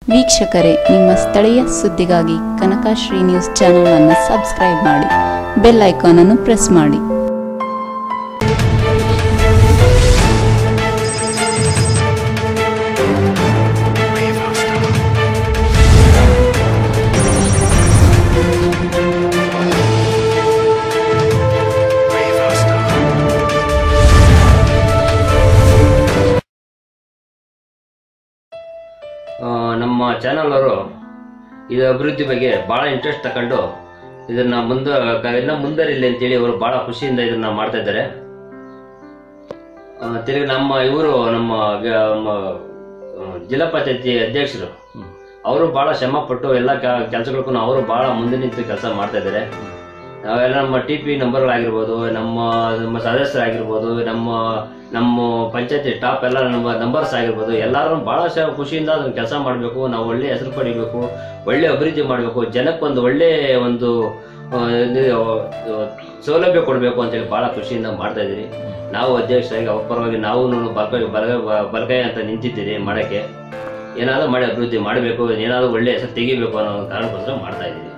ವೀಕ್ಷಕರೇ ನಿಮ್ಮ ಸ್ಥಳೀಯ ಸುದ್ದಿಗಾಗಿ ಕನಕಶ್ರೀ ನ್ಯೂಸ್ ಚಾನೆಲ್ ಅನ್ನು ಸಬ್ಸ್ಕ್ರೈಬ್ ಮಾಡಿ ಬೆಲ್ ಐಕಾನ್ ಅನ್ನು ಪ್ರೆಸ್ ಮಾಡಿ ಆ, ನಮ್ಮ ಚಾನಲ್ ಅವರು ಇದು ಅಭಿವೃದ್ಧಿ ಬಗ್ಗೆ ಬಹಳ ಇಂಟ್ರೆಸ್ಟ್ ತಕೊಂಡು ಇದನ್ನ ಮುಂದೆ ಇನ್ನ ಮುಂದರಿಲ್ಲ ಅಂತೇಳಿ ಅವರು ಬಹಳ ಖುಷಿಯಿಂದ ಇದನ್ನ ಮಾಡ್ತಾ ಇದ್ದಾರೆ ಆ, ತಿರ್ಗಿ ನಮ್ಮ ಇವರು ನಮ್ಮ ಗ- ನಮ್ಮ, ಆ, ಜಿಲ್ಲಾ ಪಂಚಾಯತಿ ಅಧ್ಯಕ್ಷರು ಅವರು ಬಹಳ ಶ್ರಮ ಪಟ್ಟು ಎಲ್ಲ ಕೆಲಸಗಳಿಗೂ ಅವರು ಬಹಳ ಮುಂದೆ ನಿಂತು ಕೆಲಸ ಮಾಡ್ತಾ ಇದ್ದಾರೆ ನಾವೆಲ್ಲ ನಮ್ಮ ಟಿ ಪಿ ನಂಬರ್ಗಳಾಗಿರ್ಬೋದು ನಮ್ಮ ನಮ್ಮ ಸದಸ್ಯರಾಗಿರ್ಬೋದು ನಮ್ಮ ನಮ್ಮ ಪಂಚಾಯತಿ ಟಾಪ್ ಎಲ್ಲ ನಮ್ಮ ನಂಬರ್ಸ್ ಆಗಿರ್ಬೋದು ಎಲ್ಲರೂ ಬಹಳ ಶ- ಖುಷಿಯಿಂದ ಅದನ್ನ ಕೆಲಸ ಮಾಡಬೇಕು ನಾವು ಒಳ್ಳೆ ಹೆಸರು ಪಡಿಬೇಕು ಒಳ್ಳೆ ಅಭಿವೃದ್ಧಿ ಮಾಡಬೇಕು ಜನಕ್ಕೊಂದು ಒಳ್ಳೆ ಒಂದು ಆ, ಇದು, ಆ, ಸೌಲಭ್ಯ ಕೊಡಬೇಕು ಅಂತೇಳಿ ಬಹಳ ಖುಷಿಯಿಂದ ಮಾಡ್ತಾ ಇದ್ದೀರಿ ನಾವು ಅಧ್ಯಕ್ಷರಾಗಿ ಅವ್ರ ಪರವಾಗಿ ನಾವು ಬಲಕೈ ಬಲಗೈ ಬಲಗೈ ಅಂತ ನಿಂತಿದ್ದೀರಿ ಮಾಡಕ್ಕೆ ಏನಾದರೂ ಮಾಡಿ ಅಭಿವೃದ್ಧಿ ಮಾಡಬೇಕು ಏನಾದರೂ ಒಳ್ಳೆ ಹೆಸರು ತೆಗಿಬೇಕು ಅನ್ನೋ ಒಂದು ಕಾರಣಕ್ಕೋಸ್ಕರ ಮಾಡ್ತಾ ಇದ್ದೀವಿ